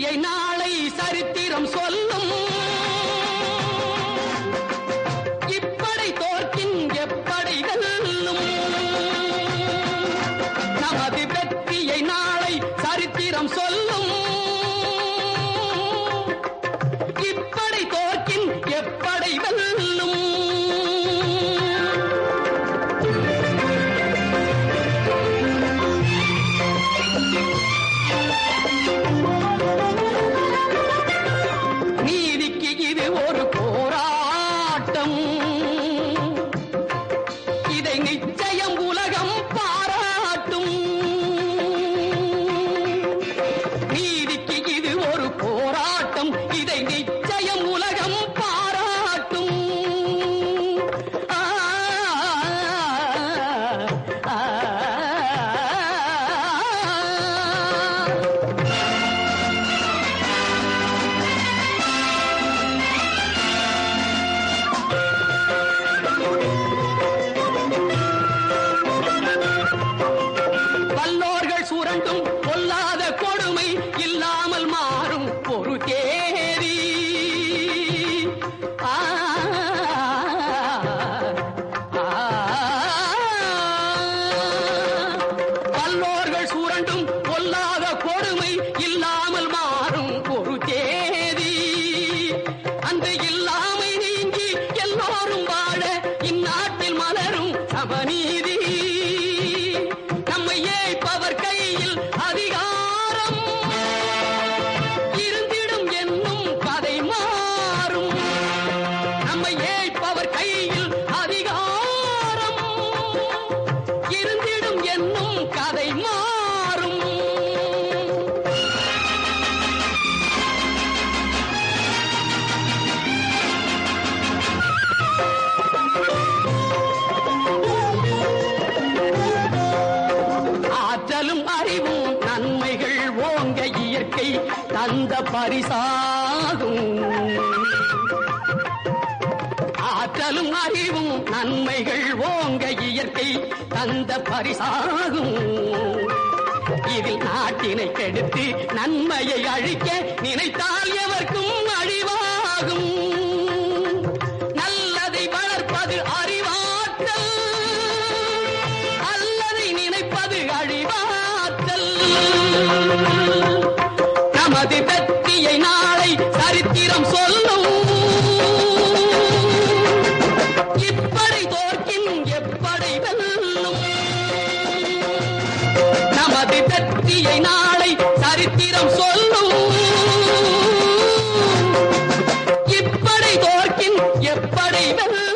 வெற்றியை நாளை சரித்திரம் சொல்லும் இப்படை தோற்கின் எப்படை வெல்லும் நமது வெற்றியை நாளை சரித்திரம் சொல்லும் இப்படை தோற்கின் எப்படை வெல்லும் நீதிக்கு இது ஒரு போராட்டம் இதை நிச்சயம் உலகம் பாராட்டும் நீதிக்கு இது ஒரு போராட்டம் இதை நிச்சயம் உலகம் பாராட்டும் ஆ, ஆ, ஆ. வல்லோர்கள் சுரண்டும் பொல்லாத கொடுமை இல்லாமல் மாறும் ஒரு தேதி ஆ, ஆ, வல்லோர்கள் சுரண்டும் பொல்லாத கொடுமை இல்லாமல் மாறும் ஒரு தேதி அந்த இல்லாமை நீங்கி எல்லோரும் வாழ இந்நாட்டில் மலரும் சமநீதி நம்மை ஏய்ப்பவர் கையில் அதிகாரம் இருந்திடும் என்னும் கதை மாறும் நம்மை ஏய்ப்பவர் கையில் அதிகாரம் இருந்திடும் என்னும் கதை மாறும் ஆற்றலும் அறிவும் நன்மைகள் ஓங்க இயற்கை தந்த பரிசாகும் ஆற்றலும் அறிவும் நன்மைகள் ஓங்க இயற்கை தந்த பரிசாகும் இதில் நாட்டினை கெடுத்து நன்மையை அழிக்க நினைத்தால் எவர்க்கும் அழிவாகும் நல்லதை வளர்ப்பது அறிவாற்றல் அல்லதை நினைப்பது அழிவாற்றல் நமது வெற்றியை நாளை சரித்திரம் சொல்லும் இப்படை தோற்கின் எப்படை வெல்லும் நமது வெற்றியை நாளை சரித்திரம் சொல்லும் இப்படை தோற்கின் எப்படை வெல்லும்